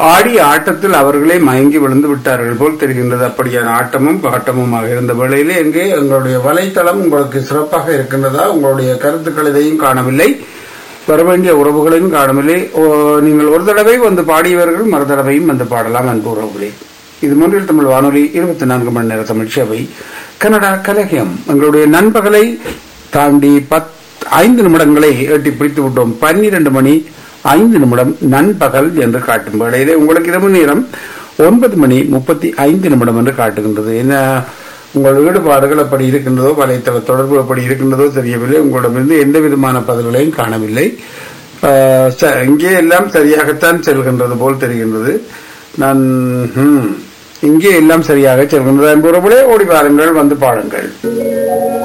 ஆடிய ஆட்டத்தில் அவர்களே மயங்கி விழுந்து விட்டார்கள் போல் தெரிகின்றது அப்படியான ஆட்டமும் பாட்டமுமாக இருந்த வேளையிலே எங்கே எங்களுடைய வலைத்தளம் உங்களுக்கு சிறப்பாக இருக்கின்றதா உங்களுடைய கருத்துக்கள் எதையும் காணவில்லை வர வேண்டிய உறவுகளையும் காணவில்லை ஓ, நீங்கள் ஒரு தடவை வந்து பாடியவர்கள் மறு தடவையும் வந்து பாடலாம் அன்பு உறவுகளே இது மூன்றில் தமிழ் வானொலி இருபத்தி நான்கு மணி நேர தமிழ் சேவை கனடா கலகியம் எங்களுடைய நண்பகலை தாண்டி பத் ஐந்து நிமிடங்களை எட்டி பிடித்து விட்டோம் பன்னிரண்டு மணி ஐந்து நிமிடம் நண்பகல் என்று காட்டும் வேளையிலே உங்களுக்கு இரவு நேரம் ஒன்பது மணி முப்பத்தி ஐந்து நிமிடம் என்று காட்டுகின்றது என்ன உங்கள் ஈடுபாடுகள் அப்படி இருக்கின்றதோ வலைத்தள தொடர்பு அப்படி இருக்கின்றதோ தெரியவில்லை உங்களிடமிருந்து எந்த விதமான பதில்களையும் காணவில்லை ஆஹ் ச- இங்கே எல்லாம் சரியாகத்தான் செல்கின்றது போல் தெரிகின்றது நான் ஹம், இங்கே எல்லாம் சரியாக செல்கின்றது என்பவர்களே ஓடி வாருங்கள் வந்து பாடுங்கள்